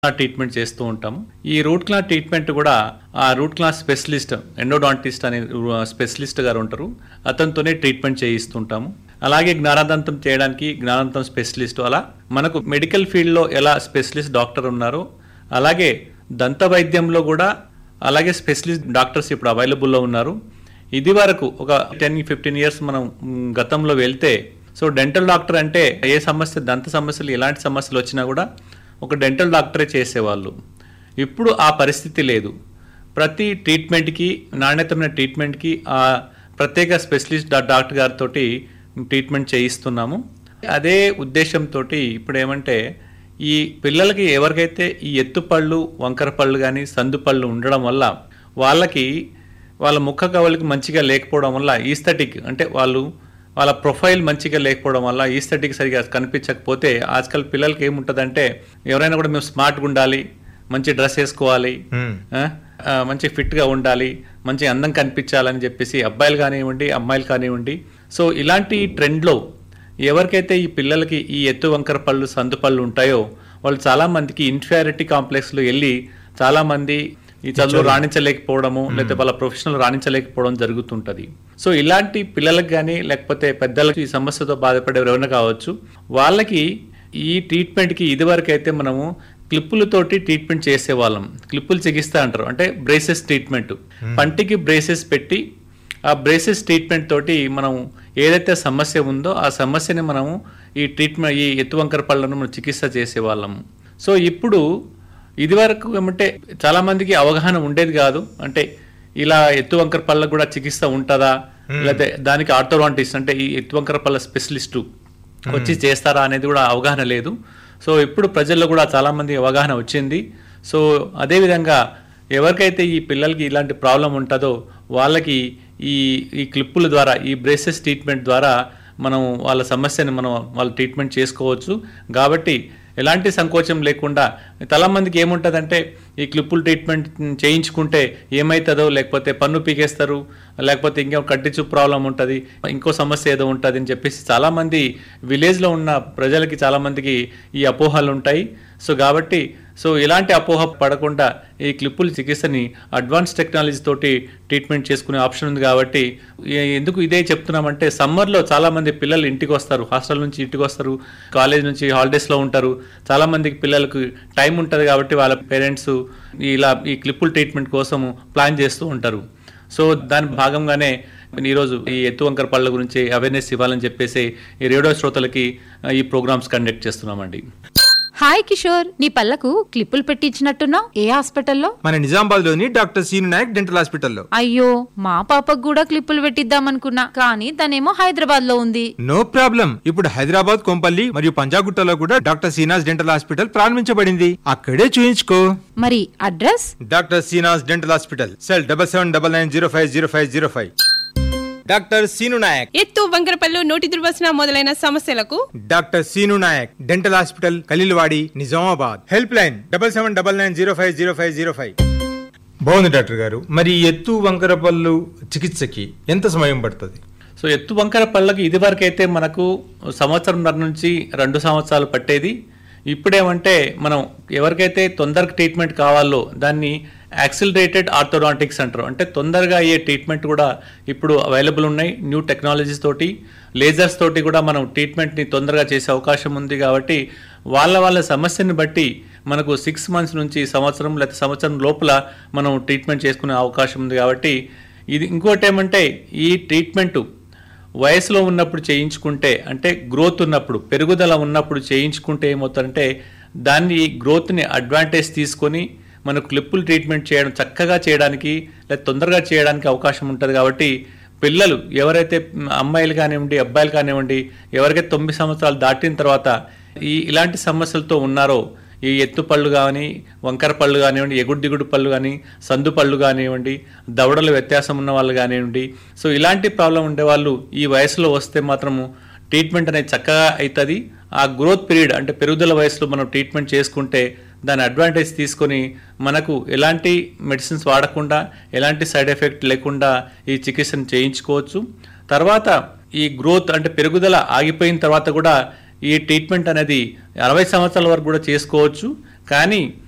Clot treatment చేస్తూ ఉంటాము ఈ రూట్ క్లాట్ ట్రీట్మెంట్ కూడా ఆ రూట్ క్లాస్ స్పెషలిస్ట్ ఎండోడాంటిస్ట్ అనే స్పెషలిస్ట్ గారు ఉంటారు అతనితోనే ట్రీట్మెంట్ చేయిస్తుంటాము అలాగే జ్ఞానదంతం చేయడానికి జ్ఞానదంతం స్పెషలిస్ట్ అలా మనకు మెడికల్ ఫీల్డ్లో ఎలా స్పెషలిస్ట్ డాక్టర్ ఉన్నారో అలాగే దంత వైద్యంలో కూడా అలాగే స్పెషలిస్ట్ డాక్టర్స్ ఇప్పుడు అవైలబుల్లో ఉన్నారు ఇది వరకు ఒక టెన్ ఫిఫ్టీన్ ఇయర్స్ మనం మ్, గతంలో వెళ్తే సో డెంటల్ డాక్టర్ అంటే ఏ సమస్య దంత సమస్యలు ఎలాంటి సమస్యలు వచ్చినా కూడా ఒక డెంటల్ డాక్టరే చేసేవాళ్ళు ఇప్పుడు ఆ పరిస్థితి లేదు ప్రతి ట్రీట్మెంట్కి నాణ్యతమైన ట్రీట్మెంట్కి ఆ ప్రత్యేక స్పెషలిస్ట్ డా- డాక్టర్ గారితో ట్రీట్మెంట్ చేయిస్తున్నాము అదే ఉద్దేశంతో ఇప్పుడు ఏమంటే ఈ పిల్లలకి ఎవరికైతే ఈ ఎత్తుపళ్ళు వంకర పళ్ళు కానీ సందు పళ్ళు ఉండడం వల్ల వాళ్ళకి వాళ్ళ ముఖ కవలికి మంచిగా లేకపోవడం వల్ల ఈస్థెటిక్ అంటే వాళ్ళు వాళ్ళ ప్రొఫైల్ మంచిగా లేకపోవడం వల్ల ఈస్థెటిక్ సరిగా కనిపించకపోతే ఆజకల్ పిల్లలకి ఏముంటుందంటే ఎవరైనా కూడా మేము స్మార్ట్గా ఉండాలి మంచి డ్రెస్ వేసుకోవాలి Hmm. ఆ, ఆ, మంచి ఫిట్గా ఉండాలి మంచి అందం కనిపించాలని చెప్పేసి అబ్బాయిలు కానివ్వండి అమ్మాయిలు కానివ్వండి సో ఇలాంటి ట్రెండ్లో ఎవరికైతే ఈ పిల్లలకి ఈ ఎత్తు వంకర పళ్ళు సందు పళ్ళు ఉంటాయో వాళ్ళు చాలా మందికి ఇన్ఫియారిటీ కాంప్లెక్స్లో వెళ్ళి చాలా మంది ఈ చదువు రాణించలేకపోవడము లేకపోతే వాళ్ళ ప్రొఫెషనల్ రాణించలేకపోవడం జరుగుతుంటది సో ఇలాంటి పిల్లలకు కానీ లేకపోతే పెద్దలకు ఈ సమస్యతో బాధపడే ఎవరైనా కావచ్చు వాళ్ళకి ఈ ట్రీట్మెంట్కి ఇదివరకు అయితే మనము క్లిప్పులతోటి ట్రీట్మెంట్ చేసేవాళ్ళం క్లిప్పులు చికిత్స అంటారు అంటే బ్రేసెస్ ట్రీట్మెంట్ పంటికి బ్రేసెస్ పెట్టి ఆ బ్రేసెస్ ట్రీట్మెంట్ తోటి మనం ఏదైతే సమస్య ఉందో ఆ సమస్యని మనము ఈ ట్రీట్మెంట్ ఈ ఎత్తు వంకర పళ్ళను మనం చికిత్స చేసేవాళ్ళము సో ఇప్పుడు ఇదివరకు ఏమంటే చాలా మందికి అవగాహన ఉండేది కాదు అంటే ఇలా ఎత్తు వంకర పళ్ళకు కూడా చికిత్స ఉంటుందా లేకపోతే దానికి ఆర్థోడాంటిస్ట్ అంటే ఈ ఎత్తు వంకర పళ్ళ స్పెషలిస్టు వచ్చి చేస్తారా అనేది కూడా అవగాహన లేదు సో ఇప్పుడు ప్రజల్లో కూడా చాలా మంది అవగాహన వచ్చింది సో అదేవిధంగా ఎవరికైతే ఈ పిల్లలకి ఇలాంటి ప్రాబ్లం ఉంటుందో వాళ్ళకి ఈ ఈ క్లిప్పుల ద్వారా ఈ బ్రేసెస్ ట్రీట్మెంట్ ద్వారా మనం వాళ్ళ సమస్యని మనం వాళ్ళ ట్రీట్మెంట్ చేసుకోవచ్చు కాబట్టి ఎలాంటి సంకోచం లేకుండా చాలా మందికి ఏముంటుందంటే ఈ క్లిప్పులు ట్రీట్మెంట్ చేయించుకుంటే ఏమవుతుందో లేకపోతే పన్ను పీకేస్తారు లేకపోతే ఇంకేం కట్టిచు ప్రాబ్లం ఉంటుంది ఇంకో సమస్య ఏదో ఉంటుంది అని చెప్పేసి చాలామంది విలేజ్లో ఉన్న ప్రజలకి చాలామందికి ఈ అపోహలు ఉంటాయి సో కాబట్టి సో ఇలాంటి అపోహ పడకుండా ఈ క్లిప్పుల చికిత్సని అడ్వాన్స్ టెక్నాలజీ తోటి ట్రీట్మెంట్ చేసుకునే ఆప్షన్ ఉంది కాబట్టి ఏ- ఎందుకు ఇదే చెప్తున్నామంటే సమ్మర్లో చాలామంది పిల్లలు ఇంటికి వస్తారు హాస్టల్ నుంచి ఇంటికి వస్తారు కాలేజ్ నుంచి హాలిడేస్లో ఉంటారు చాలామందికి పిల్లలకు టైం ఉంటుంది కాబట్టి వాళ్ళ పేరెంట్స్ ఇలా ఈ క్లిప్పుల ట్రీట్మెంట్ కోసం ప్లాన్ చేస్తూ ఉంటారు సో దాని భాగంగానే ఈరోజు ఈ ఎత్తు వంకర పళ్ళ గురించి అవేర్నెస్ ఇవ్వాలని చెప్పేసి ఈ రేడియో శ్రోతలకి ఆ, ఈ ప్రోగ్రామ్స్ కండక్ట్ చేస్తున్నామండి హాయ్ కిషోర్ నీ పళ్ళకు క్లిప్పులు పెట్టించినట్టున్నావు ఏ హాస్పిటల్లో మన నిజామాబాద్ లోని డాక్టర్ సీను నాయక్ డెంటల్ హాస్పిటల్లో అయ్యో మా పాపకు కూడా క్లిప్పులు పెట్టిద్దామనుకున్నా కానీ తనేమో హైదరాబాద్ లో ఉంది నో ప్రాబ్లం ఇప్పుడు హైదరాబాద్ కొంపల్లి మరియు పంజాగుట్టలో కూడా డాక్టర్ సీనాస్ డెంటల్ హాస్పిటల్ ప్రారంభించబడింది అక్కడే చూయించుకో మరి address doctor Seena's dental hospital cell double seven double nine zero five zero five zero five doctor Seenu Nayak ఎత్తు వంకరపల్లు నోటి దుర్వాసన మొదలైన సమస్యలకు doctor Seenu Nayak dental hospital Khaleelwadi Nizamabad help line double seven double nine zero five zero five zero five బాగుంది doctor గారు మరి ఈ ఎత్తు వంకర పళ్ళు చికిత్సకి ఎంత సమయం పడుతుంది సో ఎత్తు వంకర పళ్ళకి ఇదివరకైతే మనకు సంవత్సరంన్నర నుంచి రెండు సంవత్సరాలు పట్టేది ఇప్పుడేమంటే మనం ఎవరికైతే తొందరగా ట్రీట్మెంట్ కావాలో దాన్ని యాక్సిలరేటెడ్ ఆర్థోడాంటిక్స్ అంటారు అంటే తొందరగా అయ్యే ట్రీట్మెంట్ కూడా ఇప్పుడు అవైలబుల్ ఉన్నాయి న్యూ టెక్నాలజీస్ తోటి లేజర్స్ తోటి కూడా మనం ట్రీట్మెంట్ని తొందరగా చేసే అవకాశం ఉంది కాబట్టి వాళ్ళ వాళ్ళ సమస్యని బట్టి మనకు సిక్స్ మంత్స్ నుంచి సంవత్సరం లేదా సంవత్సరం లోపల మనం ట్రీట్మెంట్ చేసుకునే అవకాశం ఉంది కాబట్టి ఇది ఇంకోటి ఏమంటే ఈ ట్రీట్మెంట్ వయసులో ఉన్నప్పుడు చేయించుకుంటే అంటే గ్రోత్ ఉన్నప్పుడు పెరుగుదల ఉన్నప్పుడు చేయించుకుంటే ఏమవుతుందంటే దాన్ని గ్రోత్ని అడ్వాంటేజ్ తీసుకొని మనకు క్లిప్పులు ట్రీట్మెంట్ చేయడం చక్కగా చేయడానికి లేదా తొందరగా చేయడానికి అవకాశం ఉంటుంది కాబట్టి పిల్లలు ఎవరైతే మ్, అమ్మాయిలు కానివ్వండి అబ్బాయిలు కానివ్వండి ఎవరికైతే తొమ్మిది సంవత్సరాలు దాటిన తర్వాత ఈ ఇలాంటి సమస్యలతో ఉన్నారో ఈ ఎత్తు పళ్ళు కానీ వంకర పళ్ళు కానివ్వండి ఎగుడు దిగుడు పళ్ళు కానీ సందు పళ్ళు కానివ్వండి దవడల వ్యత్యాసం ఉన్న వాళ్ళు కానివ్వండి సో ఇలాంటి ప్రాబ్లం ఉండే వాళ్ళు ఈ వయసులో వస్తే మాత్రము ట్రీట్మెంట్ అనేది చక్కగా అవుతుంది ఆ గ్రోత్ పీరియడ్ అంటే పెరుగుదల వయసులో మనం ట్రీట్మెంట్ చేసుకుంటే దాని అడ్వాంటేజ్ తీసుకొని మనకు ఎలాంటి మెడిసిన్స్ వాడకుండా ఎలాంటి సైడ్ ఎఫెక్ట్ లేకుండా ఈ చికిత్సను చేయించుకోవచ్చు తర్వాత ఈ గ్రోత్ అంటే పెరుగుదల ఆగిపోయిన తర్వాత కూడా ఈ ట్రీట్మెంట్ అనేది అరవై సంవత్సరాల వరకు కూడా చేసుకోవచ్చు కానీ